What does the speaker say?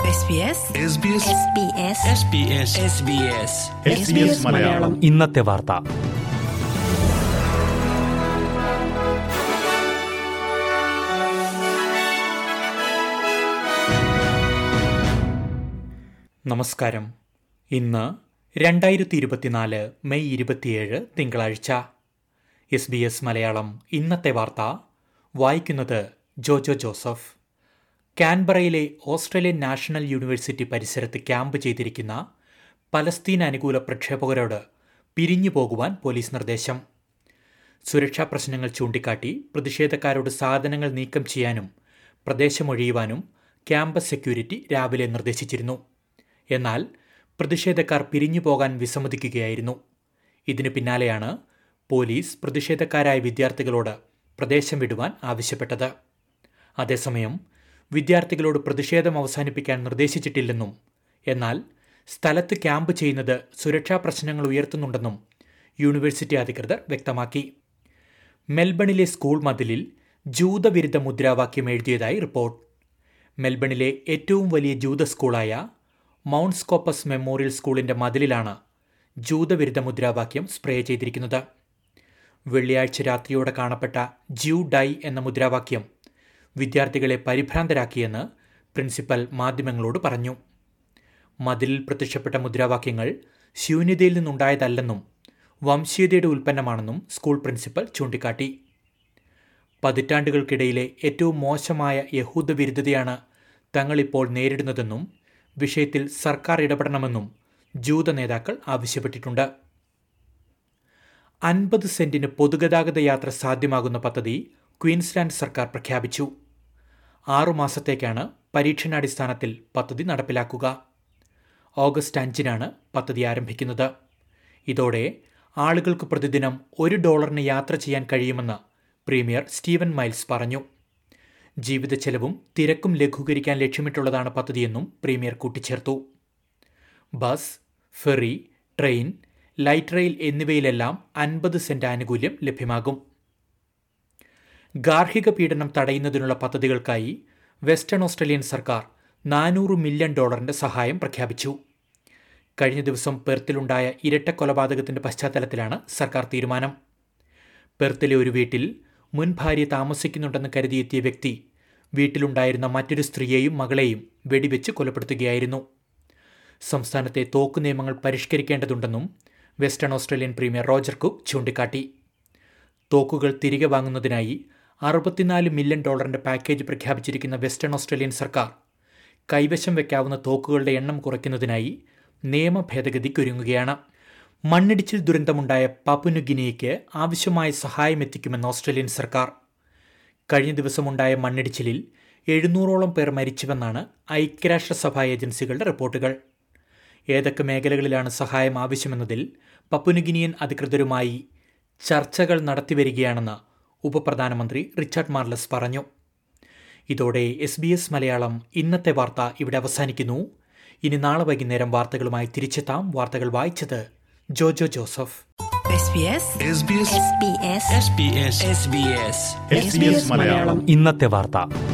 SBS Malayalam ഇന്നത്തെ വാർത്ത നമസ്കാരം ഇന്ന് രണ്ടായിരത്തി ഇരുപത്തിനാല് മെയ് ഇരുപത്തിയേഴ് തിങ്കളാഴ്ച എസ് ബി എസ് മലയാളം ഇന്നത്തെ വാർത്ത വായിക്കുന്നത് ജോജോ ജോസഫ് കാൻബറയിലെ ഓസ്ട്രേലിയൻ നാഷണൽ യൂണിവേഴ്സിറ്റി പരിസരത്ത് ക്യാമ്പ് ചെയ്തിരിക്കുന്ന പലസ്തീൻ അനുകൂല പ്രക്ഷേപകരോട് പിരിഞ്ഞു പോകുവാൻ പോലീസ് നിർദ്ദേശം സുരക്ഷാ പ്രശ്നങ്ങൾ ചൂണ്ടിക്കാട്ടി പ്രതിഷേധക്കാരോട് സാധനങ്ങൾ നീക്കം ചെയ്യാനും പ്രദേശമൊഴിയുവാനും ക്യാമ്പസ് സെക്യൂരിറ്റി രാവിലെ നിർദ്ദേശിച്ചിരുന്നു എന്നാൽ പ്രതിഷേധക്കാർ പിരിഞ്ഞു പോകാൻ വിസമ്മതിക്കുകയായിരുന്നു ഇതിനു പിന്നാലെയാണ് പോലീസ് പ്രതിഷേധക്കാരായ വിദ്യാർത്ഥികളോട് പ്രദേശം വിടുവാൻ ആവശ്യപ്പെട്ടത് അതേസമയം വിദ്യാർത്ഥികളോട് പ്രതിഷേധം അവസാനിപ്പിക്കാൻ നിർദ്ദേശിച്ചിട്ടില്ലെന്നും എന്നാൽ സ്ഥലത്ത് ക്യാമ്പ് ചെയ്യുന്നത് സുരക്ഷാ പ്രശ്നങ്ങൾ ഉയർത്തുന്നുണ്ടെന്നും യൂണിവേഴ്സിറ്റി അധികൃതർ വ്യക്തമാക്കി മെൽബണിലെ സ്കൂൾ മതിലിൽ ജൂതവിരുദ്ധ മുദ്രാവാക്യം എഴുതിയതായി റിപ്പോർട്ട് മെൽബണിലെ ഏറ്റവും വലിയ ജൂത സ്കൂളായ മൗണ്ട് സ്കോപ്പസ് മെമ്മോറിയൽ സ്കൂളിന്റെ മതിലിലാണ് ജൂതവിരുദ്ധ മുദ്രാവാക്യം സ്പ്രേ ചെയ്തിരിക്കുന്നത് വെള്ളിയാഴ്ച രാത്രിയോടെ കാണപ്പെട്ട ജ്യൂ ഡൈ എന്ന മുദ്രാവാക്യം വിദ്യാർത്ഥികളെ പരിഭ്രാന്തരാക്കിയെന്ന് പ്രിൻസിപ്പൽ മാധ്യമങ്ങളോട് പറഞ്ഞു മതിലിൽ പ്രത്യക്ഷപ്പെട്ട മുദ്രാവാക്യങ്ങൾ ശൂന്യതയിൽ നിന്നുണ്ടായതല്ലെന്നും വംശീയതയുടെ ഉൽപ്പന്നമാണെന്നും സ്കൂൾ പ്രിൻസിപ്പൽ ചൂണ്ടിക്കാട്ടി പതിറ്റാണ്ടുകൾക്കിടയിലെ ഏറ്റവും മോശമായ യഹൂദ വിരുദ്ധതയാണ് തങ്ങളിപ്പോൾ നേരിടുന്നതെന്നും വിഷയത്തിൽ സർക്കാർ ഇടപെടണമെന്നും ജൂത നേതാക്കൾ ആവശ്യപ്പെട്ടിട്ടുണ്ട് അൻപത് സെന്റിന് പൊതുഗതാഗത യാത്ര സാധ്യമാകുന്ന പദ്ധതി ക്വീൻസ്ലാൻഡ് സർക്കാർ പ്രഖ്യാപിച്ചു ആറുമാസത്തേക്കാണ് പരീക്ഷണാടിസ്ഥാനത്തിൽ പദ്ധതി നടപ്പിലാക്കുക ഓഗസ്റ്റ് അഞ്ചിനാണ് പദ്ധതി ആരംഭിക്കുന്നത് ഇതോടെ ആളുകൾക്ക് പ്രതിദിനം ഒരു ഡോളറിന് യാത്ര ചെയ്യാൻ കഴിയുമെന്ന് പ്രീമിയർ സ്റ്റീവൻ മൈൽസ് പറഞ്ഞു ജീവിത ചെലവും തിരക്കും ലഘൂകരിക്കാൻ ലക്ഷ്യമിട്ടുള്ളതാണ് പദ്ധതിയെന്നും പ്രീമിയർ കൂട്ടിച്ചേർത്തു bus ferry train light rail എന്നിവയിലെല്ലാം അൻപത് സെന്റ് ആനുകൂല്യം ലഭ്യമാകും ഗാർഹിക പീഡനം തടയുന്നതിനുള്ള പദ്ധതികൾക്കായി വെസ്റ്റേൺ ഓസ്ട്രേലിയൻ സർക്കാർ നാനൂറ് മില്യൺ ഡോളറിന്റെ സഹായം പ്രഖ്യാപിച്ചു കഴിഞ്ഞ ദിവസം പെർത്തിലുണ്ടായ ഇരട്ട കൊലപാതകത്തിന്റെ പശ്ചാത്തലത്തിലാണ് സർക്കാർ തീരുമാനം പെർത്തിലെ ഒരു വീട്ടിൽ മുൻ ഭാര്യ താമസിക്കുന്നുണ്ടെന്ന് കരുതിയെത്തിയ വ്യക്തി വീട്ടിലുണ്ടായിരുന്ന മറ്റൊരു സ്ത്രീയെയും മകളെയും വെടിവെച്ച് കൊലപ്പെടുത്തുകയായിരുന്നു സംസ്ഥാനത്തെ തോക്ക് നിയമങ്ങൾ പരിഷ്കരിക്കേണ്ടതുണ്ടെന്നും western Australian premier Roger Cook ചൂണ്ടിക്കാട്ടി തോക്കുകൾ തിരികെ വാങ്ങുന്നതിനായി അറുപത്തിനാല് മില്യൺ ഡോളറിന്റെ പാക്കേജ് പ്രഖ്യാപിച്ചിരിക്കുന്ന വെസ്റ്റേൺ ഓസ്ട്രേലിയൻ സർക്കാർ കൈവശം വയ്ക്കാവുന്ന തോക്കുകളുടെ എണ്ണം കുറയ്ക്കുന്നതിനായി നിയമ ഭേദഗതിക്കൊരുങ്ങുകയാണ് മണ്ണിടിച്ചിൽ ദുരന്തമുണ്ടായ പാപ്പുനുഗിനിയയ്ക്ക് ആവശ്യമായ സഹായം എത്തിക്കുമെന്ന് ഓസ്ട്രേലിയൻ സർക്കാർ കഴിഞ്ഞ ദിവസമുണ്ടായ മണ്ണിടിച്ചിലിൽ എഴുന്നൂറോളം പേർ മരിച്ചുവെന്നാണ് ഐക്യരാഷ്ട്രസഭാ ഏജൻസികളുടെ റിപ്പോർട്ടുകൾ ഏതൊക്കെ മേഖലകളിലാണ് സഹായം ആവശ്യമെന്നതിൽ പപ്പുനുഗിനിയൻ അധികൃതരുമായി ചർച്ചകൾ നടത്തിവരികയാണെന്ന് ഉപപ്രധാനമന്ത്രി റിച്ചാർഡ് മാർലസ് പറഞ്ഞു ഇതോടെ എസ് ബി എസ് മലയാളം ഇന്നത്തെ വാർത്ത ഇവിടെ അവസാനിക്കുന്നു ഇനി നാളെ വൈകുന്നേരം വാർത്തകളുമായി തിരിച്ചെത്താം വാർത്തകൾ വായിച്ചത് ജോജോ ജോസഫ് SBS ഇന്നത്തെ വാർത്ത